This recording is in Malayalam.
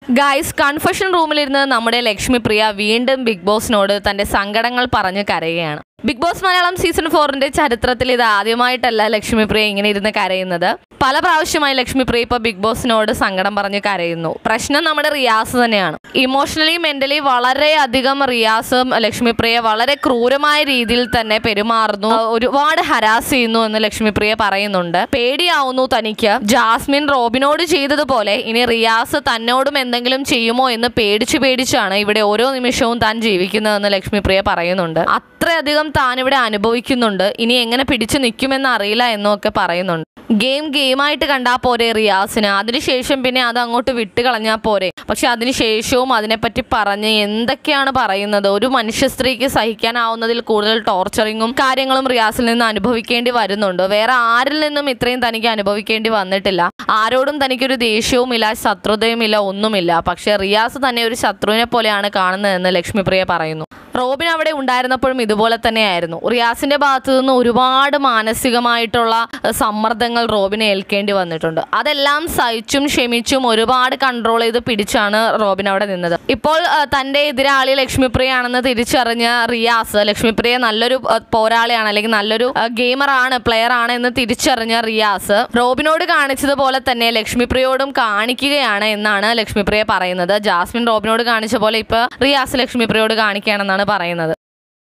ഗായ്സ് കൺഫഷൻ റൂമിലിരുന്ന് നമ്മുടെ ലക്ഷ്മി പ്രിയ വീണ്ടും ബിഗ് ബോസിനോട് തന്റെ സങ്കടങ്ങൾ പറഞ്ഞ് കരയുകയാണ് ബിഗ് ബോസ് മലയാളം സീസൺ ഫോറിന്റെ ചരിത്രത്തിൽ ഇത് ആദ്യമായിട്ടല്ല ലക്ഷ്മി പ്രിയ ഇങ്ങനെ ഇരുന്ന് കരയുന്നത് പല പ്രാവശ്യമായി ലക്ഷ്മി പ്രിയ ഇപ്പൊ ബിഗ് ബോസിനോട് സങ്കടം പറഞ്ഞ് കരയുന്നു പ്രശ്നം നമ്മുടെ റിയാസ് തന്നെയാണ് ഇമോഷണലി മെന്റലി വളരെയധികം റിയാസ് ലക്ഷ്മി പ്രിയ വളരെ ക്രൂരമായ രീതിയിൽ തന്നെ പെരുമാറുന്നു ഒരുപാട് ഹരാസ് ചെയ്യുന്നു എന്ന് ലക്ഷ്മി പ്രിയ പറയുന്നുണ്ട് പേടിയാവുന്നു തനിക്ക് ജാസ്മിൻ റോബിനോട് ചെയ്തതുപോലെ ഇനി റിയാസ് തന്നോടും എന്തെങ്കിലും ചെയ്യുമോ എന്ന് പേടിച്ച് പേടിച്ചാണ് ഇവിടെ ഓരോ നിമിഷവും താൻ ജീവിക്കുന്നതെന്ന് ലക്ഷ്മി പ്രിയ പറയുന്നുണ്ട് അത്രയധികം താൻ ഇവിടെ അനുഭവിക്കുന്നുണ്ട് ഇനി എങ്ങനെ പിടിച്ചു നിൽക്കുമെന്ന് അറിയില്ല എന്നൊക്കെ പറയുന്നുണ്ട് ഗെയിം ഗെയിമായിട്ട് കണ്ടാൽ പോരെ റിയാസിന് അതിനുശേഷം പിന്നെ അത് അങ്ങോട്ട് വിട്ട് കളഞ്ഞാൽ പോരെ പക്ഷെ അതിനുശേഷവും അതിനെപ്പറ്റി പറഞ്ഞ് എന്തൊക്കെയാണ് പറയുന്നത് ഒരു മനുഷ്യ സ്ത്രീക്ക് സഹിക്കാനാവുന്നതിൽ കൂടുതൽ ടോർച്ചറിങ്ങും കാര്യങ്ങളും റിയാസിൽ നിന്ന് അനുഭവിക്കേണ്ടി വരുന്നുണ്ട് വേറെ ആരിൽ നിന്നും ഇത്രയും തനിക്ക് അനുഭവിക്കേണ്ടി വന്നിട്ടില്ല ആരോടും തനിക്കൊരു ദേഷ്യവും ഇല്ല ശത്രുതയും ഇല്ല ഒന്നുമില്ല പക്ഷെ റിയാസ് തന്നെ ഒരു ശത്രുവിനെ പോലെയാണ് കാണുന്നതെന്ന് ലക്ഷ്മിപ്രിയ പറയുന്നു റോബിൻ അവിടെ ഉണ്ടായിരുന്നപ്പോഴും ഇതുപോലെ തന്നെയായിരുന്നു റിയാസിന്റെ ഭാഗത്തു നിന്ന് ഒരുപാട് മാനസികമായിട്ടുള്ള അഹ്, സമ്മർദ്ദങ്ങൾ റോബിനെ ഏൽക്കേണ്ടി വന്നിട്ടുണ്ട് അതെല്ലാം സഹിച്ചും ക്ഷമിച്ചും ഒരുപാട് കൺട്രോൾ ചെയ്ത് പിടിച്ചാണ് റോബിൻ അവിടെ നിന്നത് ഇപ്പോൾ അഹ്, തന്റെ എതിരാളി ലക്ഷ്മിപ്രിയാണെന്ന് തിരിച്ചറിഞ്ഞ റിയാസ് ലക്ഷ്മിപ്രിയ നല്ലൊരു അഹ്, പോരാളിയാണ് അല്ലെങ്കിൽ നല്ലൊരു ഗെയിമർ ആണ് പ്ലെയർ ആണ് എന്ന് തിരിച്ചറിഞ്ഞ റിയാസ് റോബിനോട് കാണിച്ചതുപോലെ തന്നെ ലക്ഷ്മിപ്രിയോടും കാണിക്കുകയാണ് എന്നാണ് ലക്ഷ്മിപ്രിയ പറയുന്നത് ജാസ്മിൻ റോബിനോട് കാണിച്ച പോലെ ഇപ്പൊ റിയാസ് ലക്ഷ്മിപ്രിയോട് കാണിക്കുകയാണെന്നാണ് പറയുന്നത്